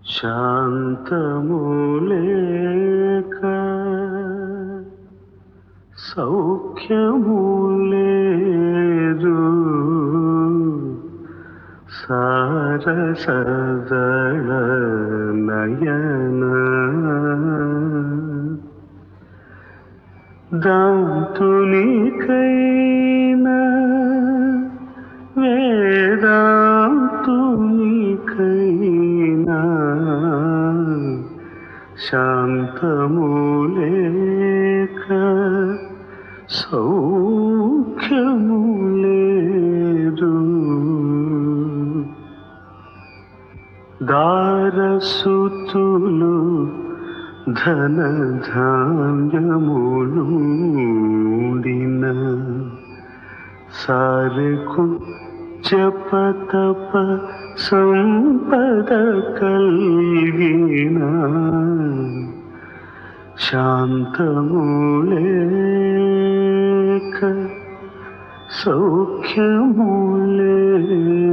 శాంతములేక సౌఖ్యము లేదు సారసదళ నయన దాంతునికైనా వేదాంతునికైనా శాంతములేక సౌఖ్యము లేదు దారసుతులు ధన ధాన్యములుండిన సారకు జపతప సంపద కలిగిన శాంతములేక సౌఖ్యములే